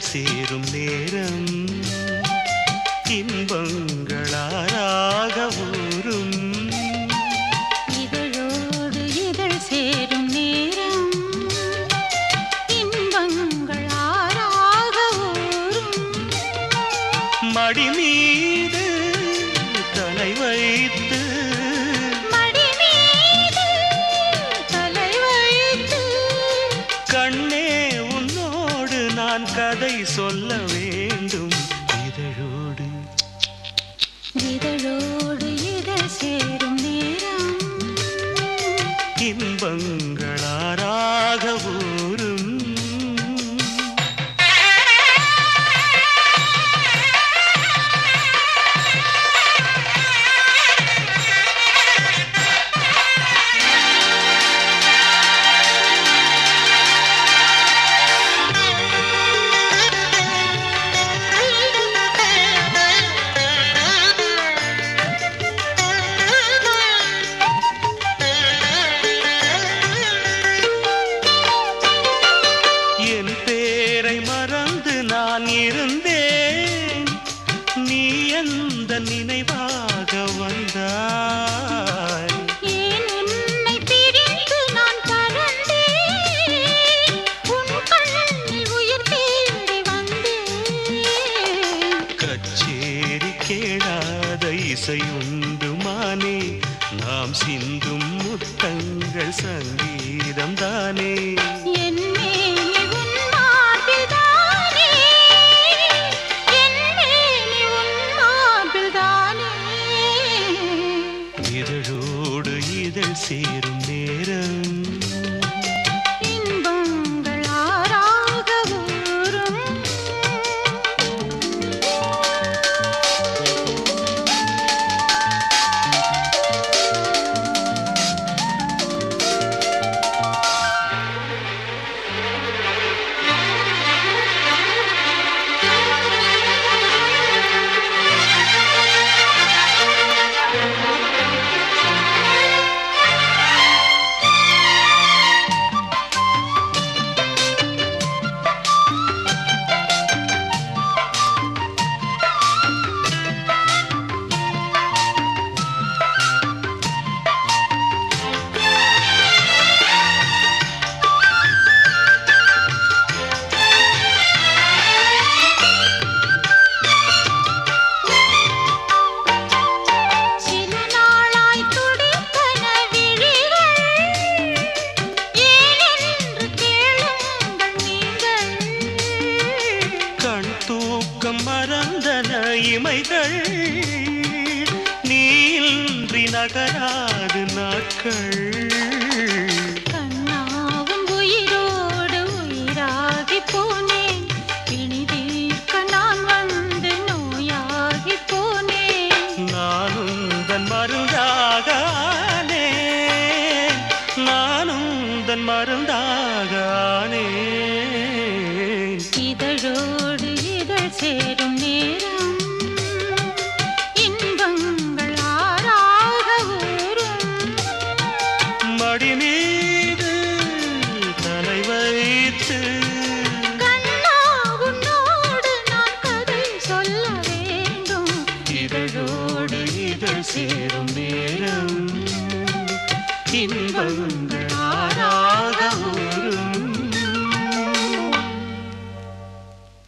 இதழ் சேரும் நேரம் இன்பங்களாராக ஊரும் இதழோடு இதழ் சேரும் நேரம் இன்பங்கள் ஆறாக ஊறும் மடி மீது தலை வைத்து மடி மீது தலை வைத்து கண்ணே உன்னோடு நான் கதை சொல்ல வேண்டும் இதழோடு இதழோடு இதழ் சேரும் நேரம் இன்பங்களாராக ஊரும் என் பேரை மறந்து நான் இருந்தேன் நீ எந்த நினைவாக வந்தாய் ஏன் உன்னை பிரிந்து நான் பறந்தேன் உன் கண்ணில் உயிர் தேடி வந்தேன் கச்சேரி கேளாத இசையுண்டு மானே நாம் சிந்தும் முத்தங்கள் சங்கீதம் தானே என் மேனி உன் மார்பில்தானே என் மேனி உன் மார்பில்தானே இதழோடு இதழ் சேரும் நேரம் இன்பங்கள் ஆறாக ஊறும் சில நாளாய் துடித்தன விழிகள் ஏனென்று கேளுங்கள் நீங்கள் கண் தூக்கம் மறந்தன இமைகள் நீன்றி நகராது நாட்கள் கண்ணாவும் உயிரோடு உயிராகி போனேன் பிணி தீர்க்க நான் வந்து நோயாகி போனேன் நானும் தன் மருந்தாகானே நானும் தன் மருந்தாகானே இதழோடு இதழ் சேரும் நேரம் இன்பங்கள் ஆறாக ஊறும் மடி மீது தலை வைத்து கண்ணா உன்னோடு நான் கதை சொல்ல வேண்டும் இதழோடு இதழ் சேரும் நேரம் இன்பங்கள் ஆறாக ஊரும்